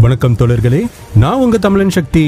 வணக்கம் தோழர்களே நான் உங்க தமிழன் சக்தி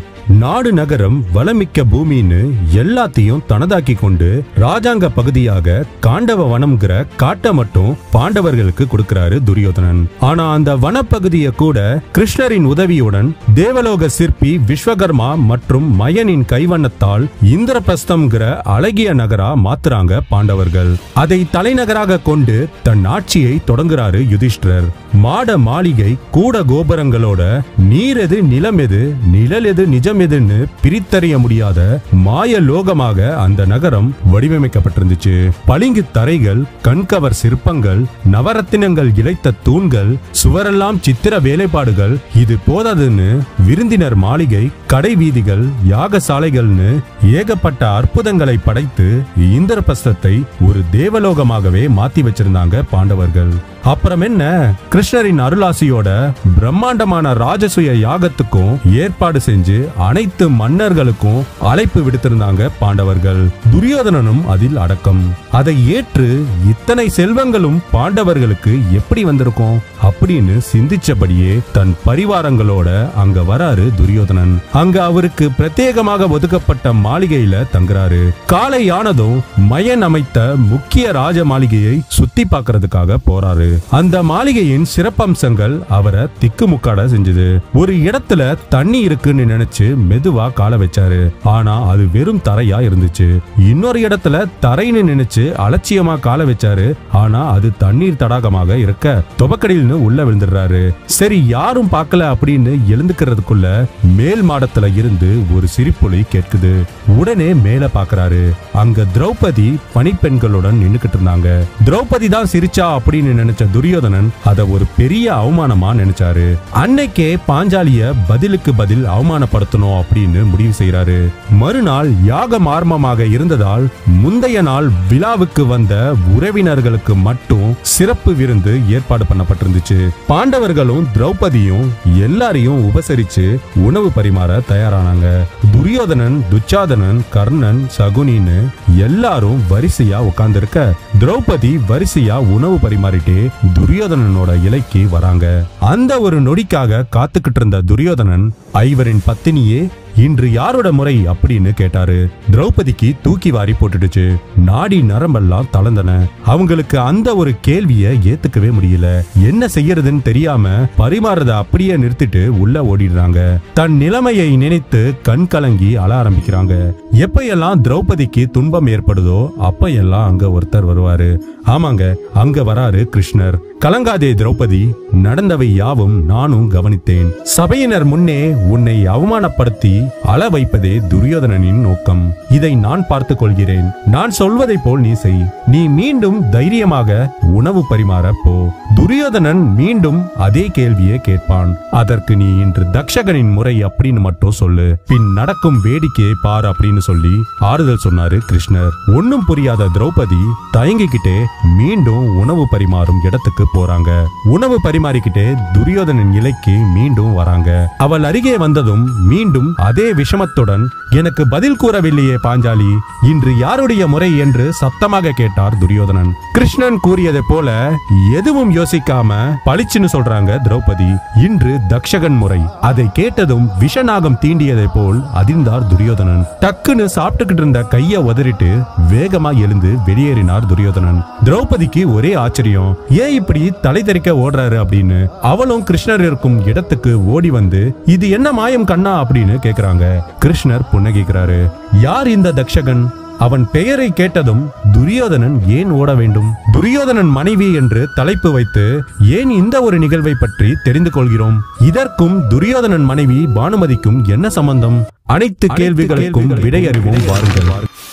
நாடு நகரம் வளமிக்க பூமின்னு எல்லாத்தையும் தனதாக்கி கொண்டு ராஜாங்க பகுதியாக காண்டவ வனம்ங்கிற காட்டை மட்டும் பாண்டவர்களுக்கு கொடுக்கிறாரு துரியோதனன் ஆனா அந்த வனப்பகுதியை கூட கிருஷ்ணரின் உதவியுடன் தேவலோக சிற்பி விஸ்வகர்மா மற்றும் மயனின் கைவண்ணத்தால் இந்திரபிரஸ்தம்ங்கிற அழகிய நகரா மாத்துறாங்க பாண்டவர்கள் அதை தலைநகராக கொண்டு தன் ஆட்சியை தொடங்குறாரு யுதிஷ்டிரர் மாட மாளிகை கூட கோபுரங்களோட நீர் எது நிலம் எது நிழல் எது நிஜம் எதுன்னு பிரித்தறிய முடியாத மாய லோகமாக அந்த நகரம் வடிவமைக்கப்பட்டிருந்துச்சு பளிங்கு தரைகள் கண்கவர் சிற்பங்கள் நவரத்தினங்கள் இழைத்த தூண்கள் சுவரெல்லாம் சித்திர வேலைப்பாடுகள் இது போதாதுன்னு விருந்தினர் மாளிகை கடை வீதிகள் யாகசாலைகள்னு ஏகப்பட்ட அற்புதங்களை படைத்து இந்திரபிரஸ்தத்தை ஒரு தேவலோகமாகவே மாத்தி வச்சிருந்தாங்க பாண்டவர்கள் அப்புறம் என்ன கிருஷ்ணரின் அருளாசியோட பிரம்மாண்டமான ராஜசுய யாகத்துக்கும் ஏற்பாடு செஞ்சு அனைத்து மன்னர்களுக்கும் அழைப்பு விடுத்திருந்தாங்க பாண்டவர்கள் துரியோதனனும் அதில் அடக்கம் அதை ஏற்று இத்தனை செல்வங்களும் பாண்டவர்களுக்கு எப்படி வந்திருக்கும் அப்படின்னு சிந்திச்சபடியே தன் பரிவாரங்களோட அங்க வராரு துரியோதனன் அங்க அவருக்கு பிரத்யேகமாக ஒதுக்கப்பட்ட மாளிகையில தங்குறாரு காலை ஆனதும் மயன் அமைத்த முக்கிய ராஜ மாளிகையை சுத்தி பார்க்கறதுக்காக போறாரு அந்த மாளிகையின் சிறப்பம்சங்கள் அவரை திக்குமுக்காட செஞ்சது ஒரு இடத்துல தண்ணி இருக்குன்னு நினைச்சு மெதுவா கால வச்சாரு ஆனா அது வெறும் தரையா இருந்துச்சு இன்னொரு இடத்துல தரைன்னு நினைச்சு அலட்சியமா கால வச்சாரு ஆனா அது தண்ணீர் தடாகமாக இருக்க துபக்கடியில்னு உள்ள விழுந்துடுறாரு சரி யாரும் பார்க்கல அப்படின்னு எழுந்துக்கிறதுக்குள்ள மேல் மாடத்துல இருந்து ஒரு சிரிப்பொலி கேட்குது உடனே மேல பாக்குறாரு அங்க திரௌபதி பணிப்பெண்களுடன் நின்னுக்கிட்டு இருந்தாங்க திரௌபதி தான் சிரிச்சா அப்படின்னு நினைச்ச துரியோதனன் அத ஒரு பெரிய அவமானமா நினைச்சாரு அன்னைக்கே பாஞ்சாலிய பதிலுக்கு பதில் அவமானப்படுத்தணும் அப்படின்னு முடிவு செய்யறாரு மறுநாள் யாக மார்மமாக இருந்ததால் முந்தைய நாள் விழாவுக்கு வந்த உறவினர்களுக்கு மட்டும் சிறப்பு விருந்து ஏற்பாடு பண்ணப்பட்டிருந்துச்சு பாண்டவர்களும் திரௌபதியும் எல்லாரையும் உபசரிச்சு உணவு பரிமாற தயாரானாங்க துரியோதனன் துச்சாதனன் கர்ணன் சகுனின்னு எல்லாரும் வரிசையா உட்கார்ந்திருக்க திரௌபதி வரிசையா உணவு பரிமாறிட்டே துரியோதனனோட இலைக்கு வராங்க அந்த ஒரு நொடிக்காக காத்துக்கிட்டு இருந்த துரியோதனன் ஐவரின் பத்தினியே இன்று யாரோட முறை அப்படின்னு கேட்டாரு திரௌபதிக்கு தூக்கி வாரி போட்டுடுச்சு நாடி நரம்பெல்லாம் தளர்ந்தன அவங்களுக்கு அந்த ஒரு கேள்விய ஏத்துக்கவே முடியல என்ன செய்யறதுன்னு தெரியாம பரிமாறத அப்படியே நிறுத்திட்டு உள்ள ஓடிடுறாங்க தன் நிலைமையை நினைத்து கண் கலங்கி அழ ஆரம்பிக்கிறாங்க எப்ப திரௌபதிக்கு துன்பம் ஏற்படுதோ அப்ப எல்லாம் அங்க ஒருத்தர் வருவாரு ஆமாங்க அங்க வராரு கிருஷ்ணர் கலங்காதே திரௌபதி நடந்தவை யாவும் நானும் கவனித்தேன் சபையினர் முன்னே உன்னை அவமானப்படுத்தி அள வைப்பதே துரியோதனனின் நோக்கம் இதை நான் பார்த்துக் கொள்கிறேன் நான் சொல்வதை போல் நீ செய் நீ மீண்டும் தைரியமாக உணவு பரிமாற போ துரியோதனன் மீண்டும் அதே கேள்வியை கேட்பான் அதற்கு நீ இன்று தக்ஷகனின் முறை அப்படின்னு மட்டும் சொல்லு பின் நடக்கும் வேடிக்கையை பார் அப்படின்னு சொல்லி ஆறுதல் சொன்னாரு கிருஷ்ணர் ஒன்னும் புரியாத திரௌபதி தயங்கிக்கிட்டே மீண்டும் உணவு பரிமாறும் இடத்துக்கு போறாங்க உணவு பரிமாறிக்கிட்டே துரியோதனன் இலைக்கு மீண்டும் வராங்க அவள் அருகே வந்ததும் மீண்டும் அதே விஷமத்துடன் எனக்கு பதில் கூறவில்லையே பாஞ்சாலி இன்று யாருடைய முறை என்று சத்தமாக கேட்டார் துரியோதனன் கிருஷ்ணன் கூறியதை போல எதுவும் யோசிக்காம பளிச்சுன்னு சொல்றாங்க திரௌபதி இன்று தக்ஷகன் முறை அதை கேட்டதும் விஷநாகம் தீண்டியதை போல் அதிர்ந்தார் துரியோதனன் டக்குன்னு சாப்பிட்டுக்கிட்டு இருந்த கைய உதறிட்டு வேகமா எழுந்து வெளியேறினார் துரியோதனன் திரௌபதிக்கு ஒரே ஆச்சரியம் ஏன் இப்படி தலை தெறிக்க ஓடுறாரு அப்படின்னு அவளும் கிருஷ்ணர் இருக்கும் இடத்துக்கு ஓடி வந்து இது என்ன மாயம் கண்ணா அப்படின்னு கேக்குறாங்க கிருஷ்ணர் புன்னகைக்கிறாரு யார் இந்த தக்ஷகன் அவன் பெயரை கேட்டதும் துரியோதனன் ஏன் ஓட வேண்டும் துரியோதனன் மனைவி என்று தலைப்பு வைத்து ஏன் இந்த ஒரு நிகழ்வை பற்றி தெரிந்து கொள்கிறோம் இதற்கும் துரியோதனன் மனைவி பானுமதிக்கும் என்ன சம்பந்தம் அனைத்து கேள்விகளுக்கும் விடை அறிவோம் வாருங்கள்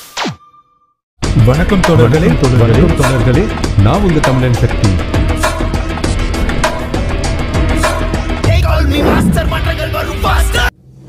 வணக்கம் தொடர்களே வணக்கம் தொடர்களே நான் உங்க தமிழன் சக்தி They call me master மாற்றங்கள் வரும் faster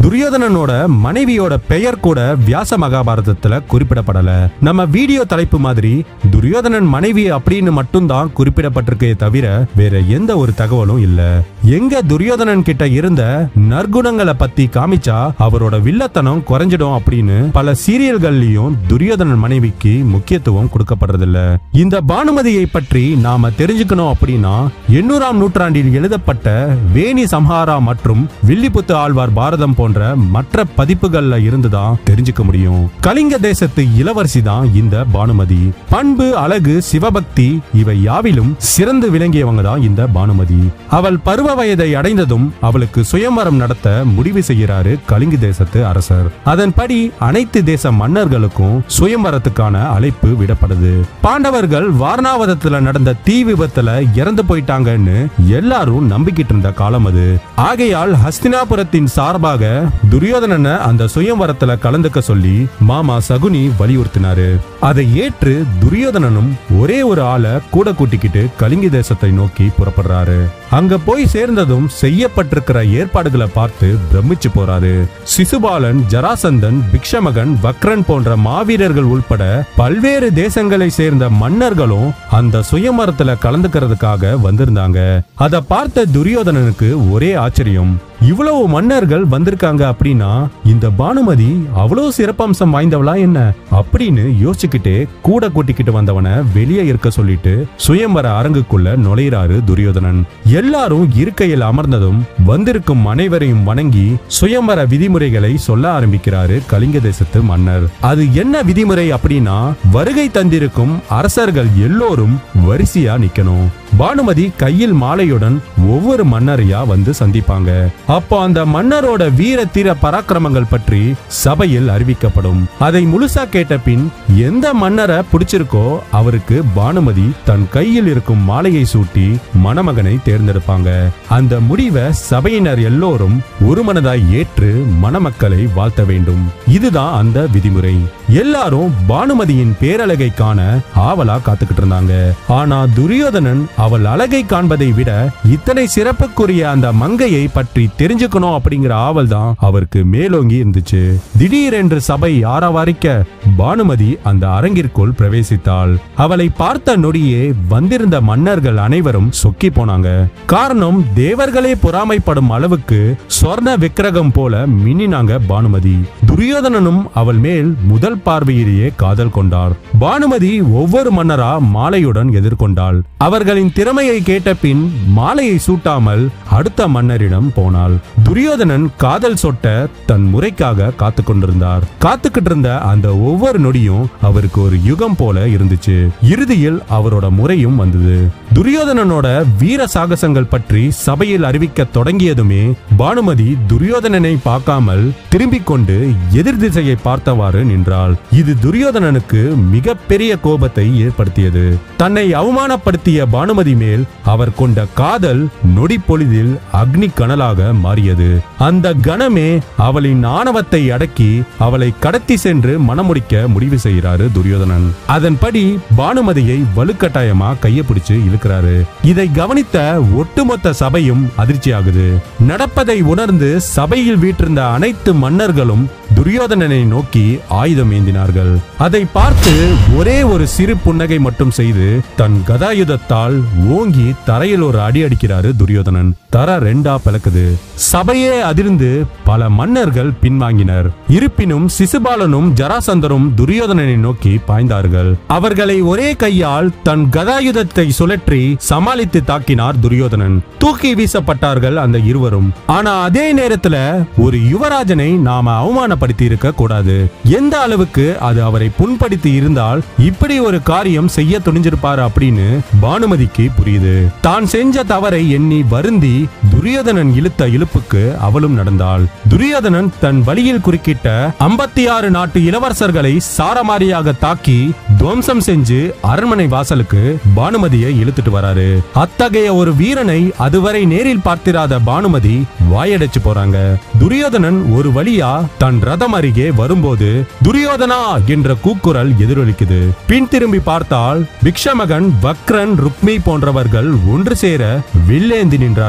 துரியோதனனோட மனைவியோட பெயர் கூட வியாச மகாபாரதத்துல குறிப்பிடப்படல நம்ம வீடியோ தலைப்பு மாதிரி துரியோதனன் மனைவி அப்படின்னு மட்டும்தான் குறிப்பிடப்பட்டிருக்கே தவிர வேற எந்த ஒரு தகவலும் இல்ல எங்க துரியோதனன் கிட்ட இருந்த நற்குணங்களை பத்தி காமிச்சா அவரோட வில்லத்தனம் குறைஞ்சிடும் அப்படின்னு பல சீரியல்கள்லயும் துரியோதனன் மனைவிக்கு முக்கியத்துவம் கொடுக்கப்படுறதில்ல இந்த பானுமதியை பற்றி நாம தெரிஞ்சுக்கணும் அப்படின்னா எண்ணூறாம் நூற்றாண்டில் எழுதப்பட்ட வேணி சம்ஹாரா மற்றும் வில்லிபுத்து ஆழ்வார் பாரதம் போன்ற மற்ற பதிப்புகள்ல இருந்துதான் தெரிஞ்சுக்க முடியும் கலிங்க தேசத்து இளவரசி தான் இந்த பானுமதி பண்பு அழகு சிவபக்தி இவை யாவிலும் சிறந்து விளங்கியவங்க தான் இந்த பானுமதி அவள் பருவ வயதை அடைந்ததும் அவளுக்கு சுயம்வரம் நடத்த முடிவு செய்கிறாரு கலிங்க தேசத்து அரசர் அதன்படி அனைத்து தேச மன்னர்களுக்கும் சுயம்வரத்துக்கான அழைப்பு விடப்படுது பாண்டவர்கள் வாரணாவதத்துல நடந்த தீ விபத்துல இறந்து போயிட்டாங்கன்னு எல்லாரும் நம்பிக்கிட்டு இருந்த காலம் அது ஆகையால் ஹஸ்தினாபுரத்தின் சார்பாக துரியோதனனை அந்த சுயம்வரத்துல கலந்துக்க சொல்லி மாமா சகுனி வலியுறுத்தினாரு அதை ஏற்று துரியோதனனும் ஒரே ஒரு ஆளை கூட கூட்டிக்கிட்டு கலிங்க தேசத்தை நோக்கி புறப்படுறாரு அங்க போய் சேர்ந்ததும் செய்யப்பட்டிருக்கிற ஏற்பாடுகளை பார்த்து பிரமிச்சு போறாரு சிசுபாலன் ஜராசந்தன் பிக்ஷமகன் வக்ரன் போன்ற மாவீரர்கள் உள்பட பல்வேறு தேசங்களை சேர்ந்த மன்னர்களும் அந்த சுயமரத்துல கலந்துக்கிறதுக்காக வந்திருந்தாங்க அதை பார்த்த துரியோதனனுக்கு ஒரே ஆச்சரியம் இவ்வளவு மன்னர்கள் வந்திருக்காங்க அப்படின்னா இந்த பானுமதி அவ்வளவு சிறப்பம்சம் வாய்ந்தவளா என்ன அப்படின்னு யோசிச்சுக்கிட்டே கூட கூட்டிக்கிட்டு வந்தவனை வெளியே இருக்க சொல்லிட்டு சுயம்பர அரங்குக்குள்ள நுழையிறாரு துரியோதனன் எல்லாரும் இருக்கையில் அமர்ந்ததும் வந்திருக்கும் அனைவரையும் வணங்கி சுயம்பர விதிமுறைகளை சொல்ல ஆரம்பிக்கிறாரு கலிங்க தேசத்து மன்னர் அது என்ன விதிமுறை அப்படின்னா வருகை தந்திருக்கும் அரசர்கள் எல்லோரும் வரிசையா நிக்கணும் பானுமதி கையில் மாலையுடன் ஒவ்வொரு மன்னரையா வந்து சந்திப்பாங்க அப்போ அந்த மன்னரோட வீர தீர பராக்கிரமங்கள் பற்றி சபையில் அறிவிக்கப்படும் அதை முழுசா கேட்ட பின் எந்த மன்னரை பிடிச்சிருக்கோ அவருக்கு பானுமதி தன் கையில் இருக்கும் மாலையை சூட்டி மணமகனை தேர்ந்தெடுப்பாங்க அந்த முடிவை சபையினர் எல்லோரும் ஒருமனதாய் ஏற்று மணமக்களை வாழ்த்த வேண்டும் இதுதான் அந்த விதிமுறை எல்லாரும் பானுமதியின் பேரழகை காண ஆவலா காத்துக்கிட்டு இருந்தாங்க ஆனா துரியோதனன் அவள் அழகை காண்பதை விட இத்தனை சிறப்புக்குரிய அந்த மங்கையை பற்றி தெரிஞ்சுக்கணும் அப்படிங்கிற ஆவல் தான் அவருக்கு மேலோங்கி இருந்துச்சு திடீரென்று சபை ஆரவாரிக்க பானுமதி அந்த அரங்கிற்குள் பிரவேசித்தாள் அவளை பார்த்த நொடியே வந்திருந்த மன்னர்கள் அனைவரும் சொக்கி போனாங்க காரணம் தேவர்களே பொறாமைப்படும் அளவுக்கு சொர்ண விக்கிரகம் போல மின்னினாங்க பானுமதி துரியோதனனும் அவள் மேல் முதல் பார்வையிலேயே காதல் கொண்டார் பானுமதி ஒவ்வொரு மன்னரா மாலையுடன் எதிர்கொண்டாள் அவர்களின் திறமையை கேட்ட பின் மாலையை சூட்டாமல் அடுத்த மன்னரிடம் போனாள் துரியோதனன் காதல் சொட்ட தன் முறைக்காக காத்து கொண்டிருந்தார் காத்துக்கிட்டு இருந்த அந்த ஒவ்வொரு நொடியும் அவருக்கு ஒரு யுகம் போல இருந்துச்சு இறுதியில் அவரோட முறையும் வந்தது துரியோதனனோட வீர சாகசங்கள் பற்றி சபையில் அறிவிக்க தொடங்கியதுமே பானுமதி துரியோதனனை பார்க்காமல் திரும்பிக் கொண்டு எதிர் திசையை பார்த்தவாறு நின்றாள் இது துரியோதனனுக்கு மிகப்பெரிய கோபத்தை ஏற்படுத்தியது தன்னை அவமானப்படுத்திய பானுமதி மேல் அவர் கொண்ட காதல் நொடி பொழுதில் அக்னி கனலாக மாறியது அந்த கணமே அவளின் ஆணவத்தை அடக்கி அவளை கடத்தி சென்று மணமுடிக்க முடிவு செய்கிறாரு துரியோதனன் அதன்படி பானுமதியை வலுக்கட்டாயமா கையை பிடிச்சு இழுக்கிறாரு இதை கவனித்த ஒட்டுமொத்த சபையும் அதிர்ச்சியாகுது நடப்பதை உணர்ந்து சபையில் வீற்றிருந்த அனைத்து மன்னர்களும் துரியோதனனை நோக்கி ஆயுதம் ஏந்தினார்கள் அதை பார்த்து ஒரே ஒரு சிறு புன்னகை மட்டும் செய்து தன் கதாயுதத்தால் ஓங்கி தரையில் ஒரு அடி அடிக்கிறாரு துரியோதனன் தர ரெண்டா பிளக்குது சபையே அதிர்ந்து பல மன்னர்கள் பின்வாங்கினர் இருப்பினும் சிசுபாலனும் ஜராசந்தரும் துரியோதனனை நோக்கி பாய்ந்தார்கள் அவர்களை ஒரே கையால் தன் கதாயுதத்தை சுழற்றி சமாளித்து தாக்கினார் துரியோதனன் தூக்கி வீசப்பட்டார்கள் அந்த இருவரும் ஆனா அதே நேரத்துல ஒரு யுவராஜனை நாம அவமானப்படுத்தி இருக்க கூடாது எந்த அளவுக்கு அது அவரை புண்படுத்தி இருந்தால் இப்படி ஒரு காரியம் செய்ய துணிஞ்சிருப்பாரு அப்படின்னு பானுமதிக்கு புரியுது தான் செஞ்ச தவறை எண்ணி வருந்தி துரியோதனன் இழுத்த இழுப்புக்கு அவளும் நடந்தாள் துரியோதனன் தன் வழியில் குறுக்கிட்ட ஐம்பத்தி ஆறு நாட்டு இளவரசர்களை சாரமாரியாக தாக்கி துவம்சம் செஞ்சு அரண்மனை வாசலுக்கு பானுமதியை இழுத்துட்டு வராரு அத்தகைய ஒரு வீரனை அதுவரை நேரில் பார்த்திராத பானுமதி வாயடைச்சு போறாங்க துரியோதனன் ஒரு வழியா தன் ரதம் அருகே வரும்போது துரியோதனா என்ற கூக்குரல் எதிரொலிக்குது பின் திரும்பி பார்த்தால் பிக்ஷமகன் வக்ரன் ருக்மி போன்றவர்கள் ஒன்று சேர வில்லேந்தி நின்றார்கள்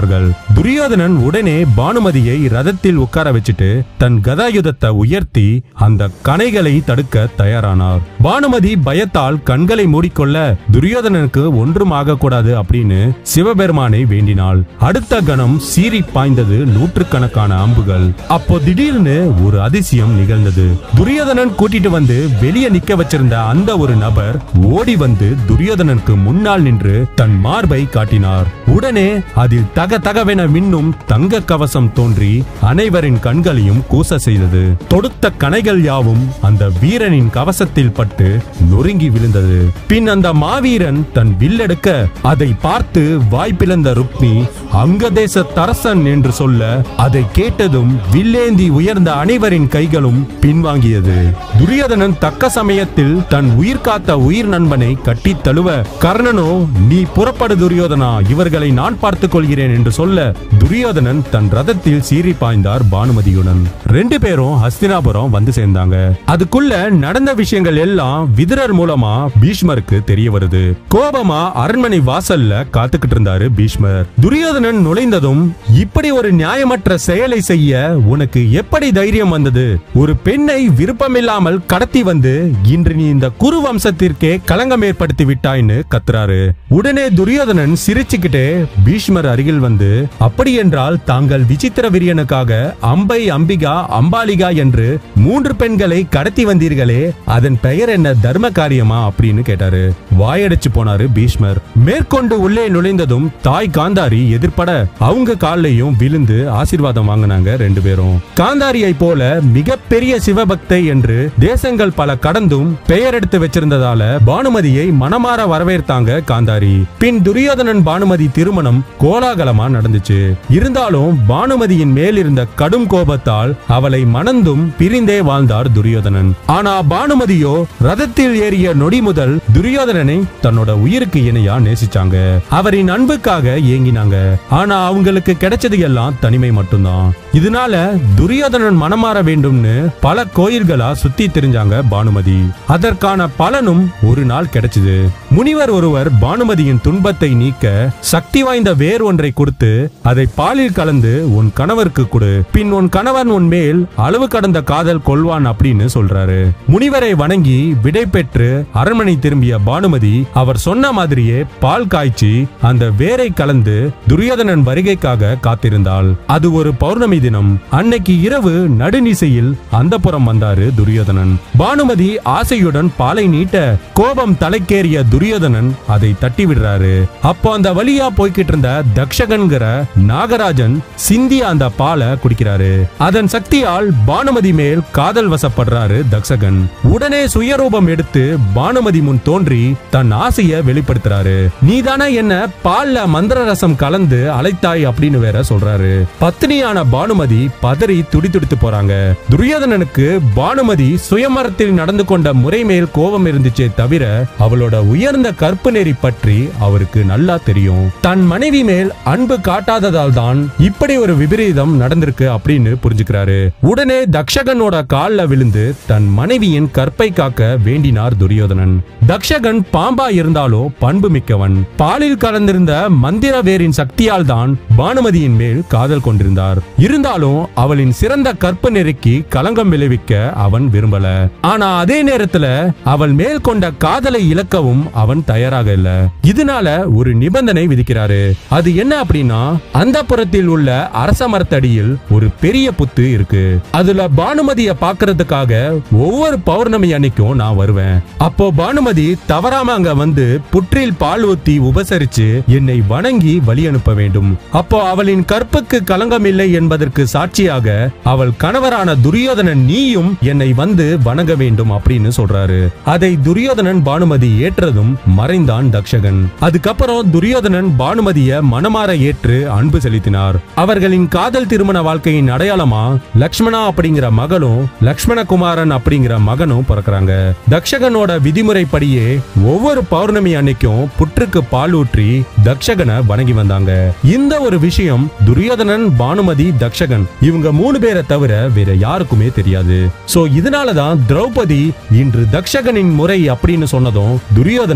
துரியோதனன் உடனே பானுமதியை ரதத்தில் உட்கார வச்சுட்டு தன் கதாயுதத்தை உயர்த்தி அந்த கணைகளை தடுக்க தயாரானார் பானுமதி பயத்தால் கண்களை மூடிக்கொள்ள துரியோதனனுக்கு ஒன்றும் ஆகக்கூடாது அப்படின்னு சிவபெருமானை வேண்டினாள் அடுத்த கணம் சீறி பாய்ந்தது நூற்றுக்கணக்கான அம்புகள் அப்போ திடீர்னு ஒரு அதிசயம் நிகழ்ந்தது துரியோதனன் கூட்டிட்டு வந்து வெளியே நிக்க வச்சிருந்த அந்த ஒரு நபர் ஓடி வந்து துரியோதனனுக்கு முன்னால் நின்று தன் மார்பை காட்டினார் உடனே அதில் தக தகவென மின்னும் தங்க கவசம் தோன்றி அனைவரின் கண்களையும் கூச செய்தது தொடுத்த கணைகள் யாவும் அந்த வீரனின் கவசத்தில் பட்டு நொறுங்கி விழுந்தது பின் அந்த மாவீரன் தன் வில்லெடுக்க அதை பார்த்து வாய்ப்பிழந்த ருக்மி அங்கதேச தரசன் என்று சொல்ல அதை கேட்டதும் வில்லேந்தி உயர்ந்த அனைவரின் கைகளும் பின்வாங்கியது துரியோதனன் தக்க சமயத்தில் தன் உயிர் காத்த உயிர் நண்பனை கட்டித் தழுவ கர்ணனோ நீ புறப்படு துரியோதனா இவர்களை நான் பார்த்துக் கொள்கிறேன் என்று சொல்ல துரியோதனன் தன் ரதத்தில் சீறி பாய்ந்தார் பானுமதியுடன் ரெண்டு பேரும் ஹஸ்தினாபுரம் வந்து சேர்ந்தாங்க அதுக்குள்ள நடந்த விஷயங்கள் எல்லாம் விதுரர் மூலமா பீஷ்மருக்கு தெரிய வருது கோபமா அரண்மனை வாசல்ல காத்துக்கிட்டு இருந்தாரு பீஷ்மர் துரியோதனன் நுழைந்ததும் இப்படி ஒரு நியாயமற்ற செயலை செய்ய உனக்கு எப்படி தைரியம் வந்தது ஒரு பெண்ணை விருப்பமில்லாமல் கடத்தி வந்து இன்று நீ இந்த குரு வம்சத்திற்கே களங்கம் ஏற்படுத்தி விட்டாய்ன்னு கத்துறாரு உடனே துரியோதனன் சிரிச்சுக்கிட்டே பீஷ்மர் அருகில் வந்து அப்படி என்றால் தாங்கள் விசித்திர விரியனுக்காக அம்பை அம்பிகா அம்பாலிகா என்று மூன்று பெண்களை கடத்தி வந்தீர்களே அதன் பெயர் என்ன தர்ம காரியமா அப்படின்னு கேட்டாரு வாயடைச்சு போனாரு பீஷ்மர் மேற்கொண்டு உள்ளே நுழைந்ததும் தாய் காந்தாரி எதிர்ப்பட அவங்க கால்லையும் விழுந்து ஆசீர்வாதம் வாங்கினாங்க ரெண்டு பேரும் காந்தாரியை போல மிகப்பெரிய சிவபக்தை என்று தேசங்கள் பல கடந்தும் பெயர் எடுத்து வச்சிருந்ததால பானுமதியை மனமாற வரவேற்றாங்க காந்தாரி பின் துரியோதனன் பானுமதி திருமணம் கோலாகலமா நடந்துச்சு இருந்தாலும் பானுமதியின் மேல் இருந்த கடும் கோபத்தால் அவளை மணந்தும் பிரிந்தே வாழ்ந்தார் துரியோதனன் ஆனா பானுமதியோ ரதத்தில் ஏறிய நொடி முதல் துரியோதனனை தன்னோட உயிருக்கு இணையா நேசிச்சாங்க அவரின் அன்புக்காக ஏங்கினாங்க ஆனா அவங்களுக்கு கிடைச்சது எல்லாம் தனிமை மட்டும்தான் இதனால துரியோதனன் மனமாற வேண்டும்னு பல கோயில்களா சுத்தி திரிஞ்சாங்க பானுமதி அதற்கான பலனும் ஒரு நாள் கிடைச்சது முனிவர் ஒருவர் பானுமதியின் துன்பத்தை நீக்க சக்தி வாய்ந்த வேர் ஒன்றை கொடுத்து அதை பாலில் கலந்து உன் கணவருக்கு கொடு பின் உன் கணவன் உன் மேல் அளவு கடந்த காதல் கொள்வான் அப்படின்னு சொல்றாரு முனிவரை வணங்கி விடை பெற்று அரண்மனை திரும்பிய பானுமதி அவர் சொன்ன மாதிரியே பால் காய்ச்சி அந்த வேரை கலந்து துரியோதனன் வருகைக்காக காத்திருந்தாள் அது ஒரு பௌர்ணமி தினம் அன்னைக்கு இரவு நடுநிசையில் அந்த புறம் வந்தாரு துரியோதனன் பானுமதி ஆசையுடன் பாலை நீட்ட கோபம் தலைக்கேறிய துரியோதனன் அதை தட்டி விடுறாரு அப்போ அந்த வழியா போய்கிட்டு இருந்த தக்ஷகன்கிற நாகராஜன் சிந்தி அந்த பாலை குடிக்கிறாரு அதன் சக்தியால் பானுமதி மேல் காதல் வசப்படுறாரு தக்ஷகன் உடனே சுயரூபம் எடுத்து பானுமதி முன் தோன்றி தன் ஆசைய வெளிப்படுத்துறாரு நீதானே என்ன பால்ல மந்திர ரசம் கலந்து அழைத்தாய் அப்படின்னு வேற சொல்றாரு பத்தினியான பானுமதி பதறி துடிதுடித்து போறாங்க துரியோதனனுக்கு பானுமதி சுயமரத்தில் நடந்து கொண்ட முறை மேல் கோபம் இருந்துச்சே தவிர அவளோட உயர்ந்த கற்பு நெறி பற்றி அவருக்கு நல்லா தெரியும் தன் மனைவி மேல் அன்பு காட்டாததால் தான் இப்படி ஒரு விபரீதம் நடந்திருக்கு அப்படின்னு புரிஞ்சுக்கிறாரு உடனே தக்ஷகனோட கால்ல விழுந்து தன் மனைவியின் கற்பை காக்க வேண்டினார் துரியோதனன் தக்ஷகன் பாம்பா இருந்தாலோ பண்பு மிக்கவன் பாலில் கலந்திருந்த மந்திர வேரின் சக்தியால் தான் பானுமதியின் மேல் காதல் கொண்டிருந்தார் இருந்தாலும் அவளின் சிறந்த கற்பு நெருக்கி களங்கம் விளைவிக்க அவன் விரும்பல ஆனா அதே நேரத்துல அவள் மேல் கொண்ட காதலை இழக்கவும் அவன் தயாராக இல்ல இதனால ஒரு நிபந்தனை விதிக்கிறாரு அது என்ன அப்படின்னா அந்த புறத்தில் உள்ள அரச மரத்தடியில் ஒரு பெரிய புத்து இருக்கு அதுல பானுமதிய பாக்குறதுக்காக ஒவ்வொரு பௌர்ணமி அன்னைக்கும் நான் வருவேன் அப்போ பானுமதி தவறாம அங்க வந்து புற்றில் பால் ஊத்தி உபசரிச்சு என்னை வணங்கி வழி அனுப்ப வேண்டும் அப்போ அவளின் கற்புக்கு களங்கம் இல்லை என்பதற்கு சாட்சியாக அவள் கணவரான துரியோதனன் நீயும் என்னை வந்து வணங்க வேண்டும் அப்படின்னு சொல்றாரு அதை துரியோதனன் பானுமதி ஏற்றதும் மறைந்தான் தக்ஷகன் அதுக்கப்புறம் துரியோதனன் பானுமதிய மனமாற ஏற்று அன்பு செலுத்தினார் அவர்களின் காதல் திருமண வாழ்க்கையின் அடையாளமா லக்ஷ்மணா அப்படிங்கிற மகளும் லக்ஷ்மணகுமாரன் அப்படிங்கிற மகனும் பிறக்கறாங்க தக்ஷகனோட விதிமுறைப்படியே ஒவ்வொரு பௌர்ணமி அன்னைக்கும் புற்றுக்கு பால் ஊற்றி தக்ஷகனை வணங்கி வந்தாங்க இந்த ஒரு விஷயம் துரியோதனன் பானுமதி தக்ஷகன் இவங்க மூணு பேரை தவிர வேற யாருக்குமே தெரியாது சோ இதனாலதான் திரௌபதி இன்று தக்ஷகனின் முறை அப்படின்னு சொன்னதும் துரியோதனன்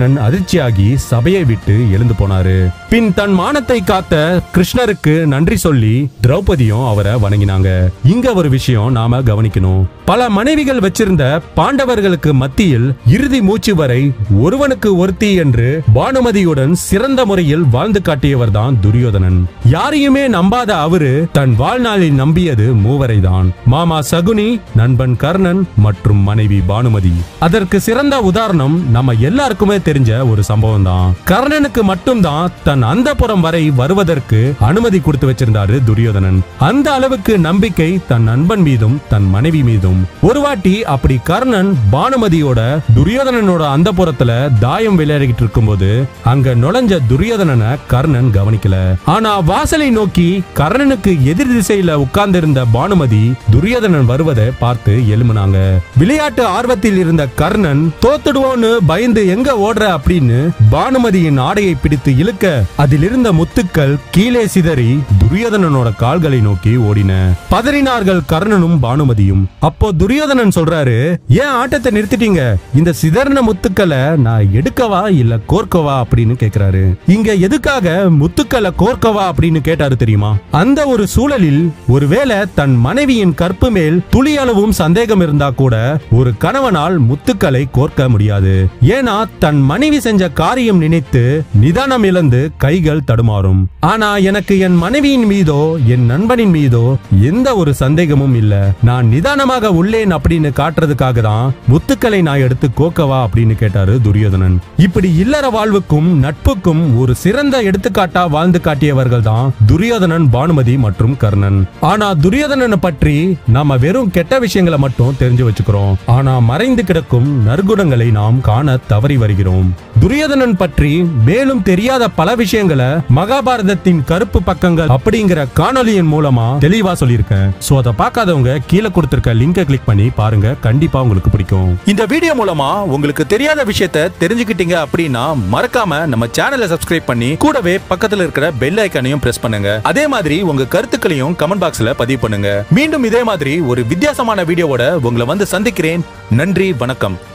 துரியோதனன் அதிர்ச்சியாகி சபையை விட்டு எழுந்து போனாரு பின் தன் மானத்தை காத்த கிருஷ்ணருக்கு நன்றி சொல்லி திரௌபதியும் அவரை வணங்கினாங்க இங்க ஒரு விஷயம் நாம கவனிக்கணும் பல மனைவிகள் வச்சிருந்த பாண்டவர்களுக்கு மத்தியில் இறுதி மூச்சு வரை ஒருவனுக்கு ஒருத்தி என்று பானுமதியுடன் சிறந்த முறையில் வாழ்ந்து காட்டியவர் தான் துரியோதனன் யாரையுமே நம்பாத அவரு தன் வாழ்நாளில் நம்பியது மூவரை தான் மாமா சகுனி நண்பன் கர்ணன் மற்றும் மனைவி பானுமதி அதற்கு சிறந்த உதாரணம் நம்ம எல்லாருக்குமே தெரிஞ்ச ஒரு சம்பவம் தான் கர்ணனுக்கு மட்டும்தான் தன் அந்தப்புறம் வரை வருவதற்கு அனுமதி கொடுத்து வச்சிருந்தாரு துரியோதனன் அந்த அளவுக்கு நம்பிக்கை தன் நண்பன் மீதும் தன் மனைவி மீதும் ஒரு வாட்டி அப்படி கர்ணன் பானுமதியோட துரியோதனனோட அந்தப்புறத்துல தாயம் விளையாடிக்கிட்டு இருக்கும்போது அங்க நுழைஞ்ச துரியோதனனை கர்ணன் கவனிக்கல ஆனா வாசலை நோக்கி கர்ணனுக்கு எதிர் திசையில உட்கார்ந்திருந்த பானுமதி துரியோதனன் வருவதை பார்த்து எழுமுனாங்க விளையாட்டு ஆர்வத்தில் இருந்த கர்ணன் தோத்துடுவோன்னு பயந்து எங்க ஓடுற அப்படின்னு பானுமதியின் ஆடையை பிடித்து இழுக்க அதில் இருந்த முத்துக்கள் கீழே சிதறி துரியோதனனோட கால்களை நோக்கி ஓடின பதறினார்கள் கர்ணனும் பானுமதியும் அப்போ துரியோதனன் சொல்றாரு ஏன் ஆட்டத்தை நிறுத்திட்டீங்க இந்த சிதறின முத்துக்களை நான் எடுக்கவா இல்ல கோர்க்கவா அப்படின்னு கேக்குறாரு இங்க எதுக்காக முத்துக்களை கோர்க்கவா அப்படின்னு கேட்டாரு தெரியுமா அந்த ஒரு சூழலில் ஒருவேளை தன் மனைவியின் கற்பு மேல் துளி அளவும் சந்தேகம் இருந்தா கூட ஒரு கணவனால் முத்துக்களை கோர்க்க முடியாது ஏன்னா தன் மனைவி செஞ்ச காரியம் நினைத்து நிதானம் இழந்து கைகள் தடுமாறும் ஆனா எனக்கு என் மனைவியின் மீதோ என் நண்பனின் மீதோ எந்த ஒரு சந்தேகமும் இல்ல நான் நிதானமாக உள்ளேன் அப்படின்னு காட்டுறதுக்காக தான் முத்துக்களை நான் எடுத்து கோக்கவா அப்படின்னு கேட்டாரு துரியோதனன் இப்படி இல்லற வாழ்வுக்கும் நட்புக்கும் ஒரு சிறந்த எடுத்துக்காட்டா வாழ்ந்து காட்டியவர்கள் தான் துரியோதனன் பானுமதி மற்றும் கர்ணன் ஆனா துரியோதனனை பற்றி நாம வெறும் கெட்ட விஷயங்களை மட்டும் தெரிஞ்சு வச்சுக்கிறோம் ஆனா மறைந்து கிடக்கும் நற்குணங்களை நாம் காண தவறி வருகிறோம் துரியோதனன் பற்றி மேலும் தெரியாத பல விஷயங்களை மகாபாரதத்தின் கருப்பு பக்கங்கள் அப்படிங்கிற காணொலியின் மூலமா தெளிவா சொல்லியிருக்கேன் சோ அதை பார்க்காதவங்க கீழே கொடுத்திருக்க லிங்கை கிளிக் பண்ணி பாருங்க கண்டிப்பா உங்களுக்கு பிடிக்கும் இந்த வீடியோ மூலமா உங்களுக்கு தெரியாத விஷயத்த தெரிஞ்சுக்கிட்டீங்க அப்படின்னா மறக்காம நம்ம சேனலை சப்ஸ்கிரைப் பண்ணி கூடவே பக்கத்துல இருக்கிற பெல் ஐக்கானையும் பிரஸ் பண்ணுங்க அதே மாதிரி உங்க கருத்துக்களையும் கமெண்ட் பாக்ஸ்ல பதிவு பண்ணுங்க மீண்டும் இதே மாதிரி ஒரு வித்தியாசமான வீடியோவோட உங்களை வந்து சந்திக்கிறேன் நன்றி வணக்கம்